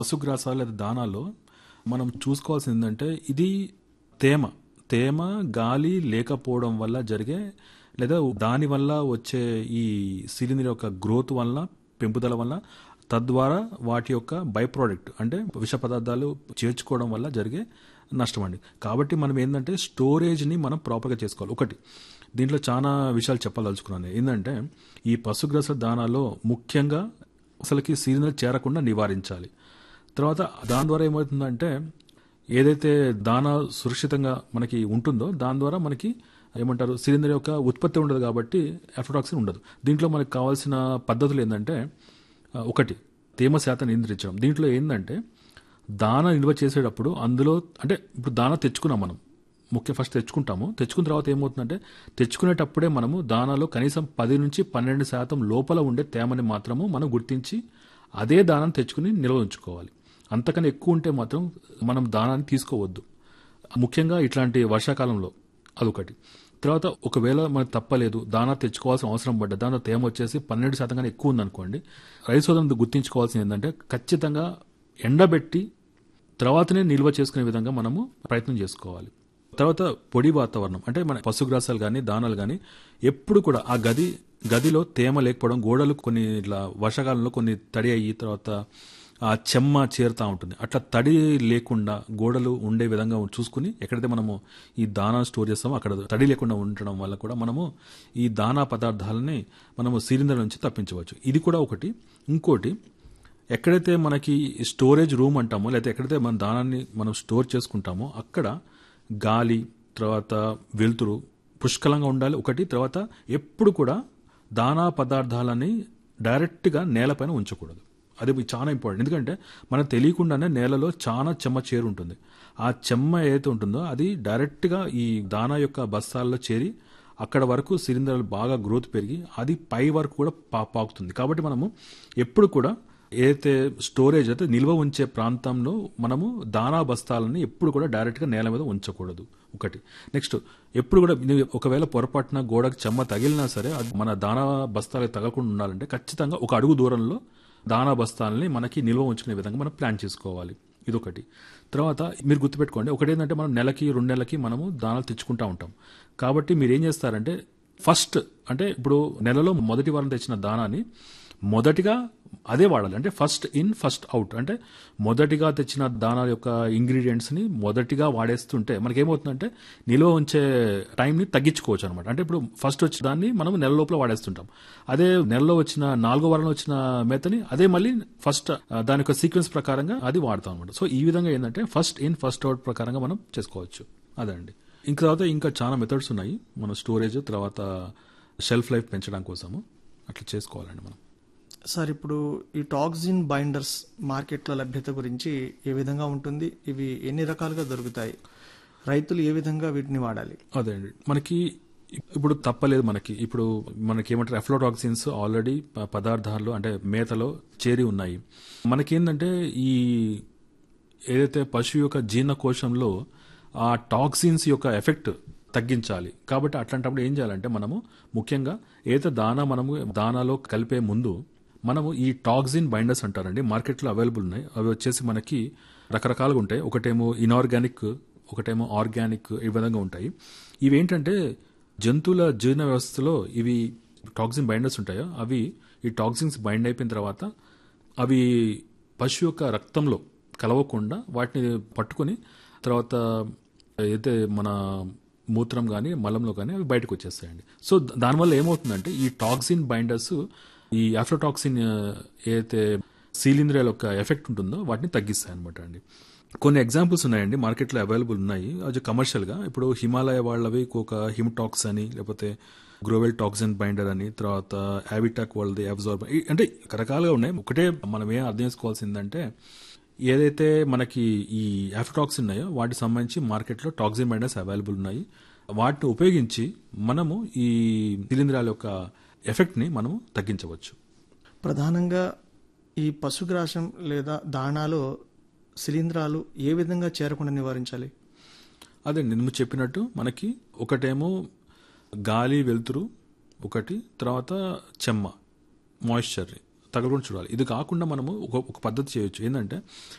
పశుగ్రాసాలు లేదా దానాల్లో మనం చూసుకోవాల్సింది ఏంటంటే ఇది తేమ తేమ గాలి లేకపోవడం వల్ల జరిగే లేదా దాని వల్ల వచ్చే ఈ సిలిండర్ యొక్క గ్రోత్ వల్ల పెంపుదల వల్ల తద్వారా వాటి యొక్క బై ప్రోడక్ట్ అంటే విష పదార్థాలు చేర్చుకోవడం వల్ల జరిగే నష్టం అండి కాబట్టి మనం ఏంటంటే స్టోరేజ్ని మనం ప్రాపర్గా చేసుకోవాలి ఒకటి దీంట్లో చాలా విషయాలు చెప్పదలుచుకున్నాను ఏంటంటే ఈ పశుగ్రస దానాల్లో ముఖ్యంగా అసలుకి సిలిండర్ చేరకుండా నివారించాలి తర్వాత దాని ద్వారా ఏమవుతుందంటే ఏదైతే దానా సురక్షితంగా మనకి ఉంటుందో దాని ద్వారా మనకి ఏమంటారు సిలిండర్ యొక్క ఉత్పత్తి ఉండదు కాబట్టి ఎఫ్రోటాక్సిన్ ఉండదు దీంట్లో మనకు కావాల్సిన పద్ధతులు ఏంటంటే ఆ, ఒకటి తేమ శాతం నియంత్రించడం దీంట్లో ఏంటంటే దాన నిల్వ చేసేటప్పుడు అందులో అంటే ఇప్పుడు దాన తెచ్చుకున్నాం మనం ముఖ్య ఫస్ట్ తెచ్చుకుంటాము తెచ్చుకున్న తర్వాత ఏమవుతుందంటే తెచ్చుకునేటప్పుడే మనము దానాలో కనీసం పది నుంచి పన్నెండు శాతం లోపల ఉండే తేమని మాత్రము మనం గుర్తించి అదే దానాన్ని తెచ్చుకుని నిల్వ ఉంచుకోవాలి అంతకన్నా ఎక్కువ ఉంటే మాత్రం మనం దానాన్ని తీసుకోవద్దు ముఖ్యంగా ఇట్లాంటి వర్షాకాలంలో అదొకటి తర్వాత ఒకవేళ మనకు తప్పలేదు దానా తెచ్చుకోవాల్సిన అవసరం పడ్డ దానిలో తేమ వచ్చేసి పన్నెండు శాతం కన్నా ఎక్కువ ఉందనుకోండి రైతు సోదరులు గుర్తించుకోవాల్సింది ఏంటంటే ఖచ్చితంగా ఎండబెట్టి తర్వాతనే నిల్వ చేసుకునే విధంగా మనము ప్రయత్నం చేసుకోవాలి తర్వాత పొడి వాతావరణం అంటే మన పశుగ్రాసాలు కానీ దానాలు కానీ ఎప్పుడు కూడా ఆ గది గదిలో తేమ లేకపోవడం గోడలు కొన్ని ఇట్లా వర్షాకాలంలో కొన్ని తడి అయ్యి తర్వాత ఆ చెమ్మ చేరుతా ఉంటుంది అట్లా తడి లేకుండా గోడలు ఉండే విధంగా చూసుకుని ఎక్కడైతే మనము ఈ దానా స్టోర్ చేస్తామో అక్కడ తడి లేకుండా ఉండడం వల్ల కూడా మనము ఈ దానా పదార్థాలని మనము సిలిండర్ నుంచి తప్పించవచ్చు ఇది కూడా ఒకటి ఇంకోటి ఎక్కడైతే మనకి స్టోరేజ్ రూమ్ అంటామో లేకపోతే ఎక్కడైతే మన దానాన్ని మనం స్టోర్ చేసుకుంటామో అక్కడ గాలి తర్వాత వెలుతురు పుష్కలంగా ఉండాలి ఒకటి తర్వాత ఎప్పుడు కూడా దానా పదార్థాలని డైరెక్ట్గా నేలపైన ఉంచకూడదు అది చాలా ఇంపార్టెంట్ ఎందుకంటే మనకు తెలియకుండానే నేలలో చాలా చెమ్మ చేరు ఉంటుంది ఆ చెమ్మ ఏదైతే ఉంటుందో అది డైరెక్ట్గా ఈ దానా యొక్క బస్తాల్లో చేరి అక్కడ వరకు సిలిండర్లు బాగా గ్రోత్ పెరిగి అది పై వరకు కూడా పా పాకుతుంది కాబట్టి మనము ఎప్పుడు కూడా ఏదైతే స్టోరేజ్ అయితే నిల్వ ఉంచే ప్రాంతంలో మనము దానా బస్తాలని ఎప్పుడు కూడా డైరెక్ట్గా నేల మీద ఉంచకూడదు ఒకటి నెక్స్ట్ ఎప్పుడు కూడా ఇది ఒకవేళ పొరపాటున గోడకు చెమ్మ తగిలినా సరే అది మన దానా బస్తాలకు తగలకుండా ఉండాలంటే ఖచ్చితంగా ఒక అడుగు దూరంలో దానా బస్తాలని మనకి నిల్వ ఉంచుకునే విధంగా మనం ప్లాన్ చేసుకోవాలి ఇదొకటి తర్వాత మీరు గుర్తుపెట్టుకోండి ఒకటి ఏంటంటే మనం నెలకి రెండు నెలలకి మనము దానాలు తెచ్చుకుంటా ఉంటాం కాబట్టి మీరు ఏం చేస్తారంటే ఫస్ట్ అంటే ఇప్పుడు నెలలో మొదటి వారం తెచ్చిన దానాన్ని మొదటిగా అదే వాడాలి అంటే ఫస్ట్ ఇన్ ఫస్ట్ అవుట్ అంటే మొదటిగా తెచ్చిన దానాల యొక్క ఇంగ్రీడియంట్స్ని మొదటిగా వాడేస్తుంటే మనకేమవుతుందంటే నిల్వ ఉంచే టైంని తగ్గించుకోవచ్చు అనమాట అంటే ఇప్పుడు ఫస్ట్ వచ్చిన దాన్ని మనం నెల లోపల వాడేస్తుంటాం అదే నెలలో వచ్చిన నాలుగో వారంలో వచ్చిన మేతని అదే మళ్ళీ ఫస్ట్ ఆ, దాని యొక్క సీక్వెన్స్ ప్రకారంగా అది వాడతాం అనమాట సో ఈ విధంగా ఏంటంటే ఫస్ట్ ఇన్ ఫస్ట్ అవుట్ ప్రకారంగా మనం చేసుకోవచ్చు అదే అండి ఇంకా తర్వాత ఇంకా చాలా మెథడ్స్ ఉన్నాయి మన స్టోరేజ్ తర్వాత షెల్ఫ్ లైఫ్ పెంచడం కోసము అట్లా చేసుకోవాలండి మనం సార్ ఇప్పుడు ఈ టాక్సిన్ బైండర్స్ మార్కెట్లో లభ్యత గురించి ఏ విధంగా ఉంటుంది ఇవి ఎన్ని రకాలుగా దొరుకుతాయి రైతులు ఏ విధంగా వీటిని వాడాలి అదే అండి మనకి ఇప్పుడు తప్పలేదు మనకి ఇప్పుడు మనకి ఏమంటారు ఎఫ్లోటాక్సిన్స్ ఆల్రెడీ ప- పదార్థాలు అంటే మేతలో చేరి ఉన్నాయి మనకేంటంటే ఈ ఏదైతే పశువు యొక్క జీర్ణకోశంలో ఆ టాక్సిన్స్ యొక్క ఎఫెక్ట్ తగ్గించాలి కాబట్టి అట్లాంటప్పుడు ఏం చేయాలంటే మనము ముఖ్యంగా ఏదైతే దానా మనము దానాలో కలిపే ముందు మనము ఈ టాక్సిన్ బైండర్స్ అంటారండి మార్కెట్లో అవైలబుల్ ఉన్నాయి అవి వచ్చేసి మనకి రకరకాలుగా ఉంటాయి ఒకటేమో ఇనార్గానిక్ ఒకటేమో ఆర్గానిక్ ఈ విధంగా ఉంటాయి ఇవి ఏంటంటే జంతువుల జీర్ణ వ్యవస్థలో ఇవి టాక్సిన్ బైండర్స్ ఉంటాయో అవి ఈ టాక్సిన్స్ బైండ్ అయిపోయిన తర్వాత అవి పశువు యొక్క రక్తంలో కలవకుండా వాటిని పట్టుకొని తర్వాత అయితే మన మూత్రం కానీ మలంలో కానీ అవి బయటకు వచ్చేస్తాయండి సో ద- దానివల్ల ఏమవుతుందంటే ఈ టాక్సిన్ బైండర్స్ ఈ ఆఫ్రోటాక్సిన్ ఏదైతే సీలింద్రియాల యొక్క ఎఫెక్ట్ ఉంటుందో వాటిని తగ్గిస్తాయి అనమాట అండి కొన్ని ఎగ్జాంపుల్స్ ఉన్నాయండి మార్కెట్లో అవైలబుల్ ఉన్నాయి అది కమర్షియల్గా ఇప్పుడు హిమాలయ వాళ్ళవి ఒక హిమ్టాక్స్ అని లేకపోతే గ్రోవెల్ టాక్సిన్ బైండర్ అని తర్వాత యావిటాక్ వాళ్ళది అబ్జార్బ్ అంటే రకరకాలుగా ఉన్నాయి ఒకటే మనం ఏం అర్థం చేసుకోవాల్సిందంటే ఏదైతే మనకి ఈ యాఫ్టాక్స్ ఉన్నాయో వాటికి సంబంధించి మార్కెట్లో టాక్సిన్ బైండర్స్ అవైలబుల్ ఉన్నాయి వాటిని ఉపయోగించి మనము ఈ శిలీంధ్రాల యొక్క ఎఫెక్ట్ని మనము తగ్గించవచ్చు ప్రధానంగా ఈ పశుగ్రాసం లేదా దాణాలో శిలీంధ్రాలు ఏ విధంగా చేరకుండా నివారించాలి అదే నేను చెప్పినట్టు మనకి ఒకటేమో గాలి వెలుతురు ఒకటి తర్వాత చెమ్మ మాయిశ్చర్ తగలకుండా చూడాలి ఇది కాకుండా మనము ఒక ఒక పద్ధతి చేయొచ్చు ఏంటంటే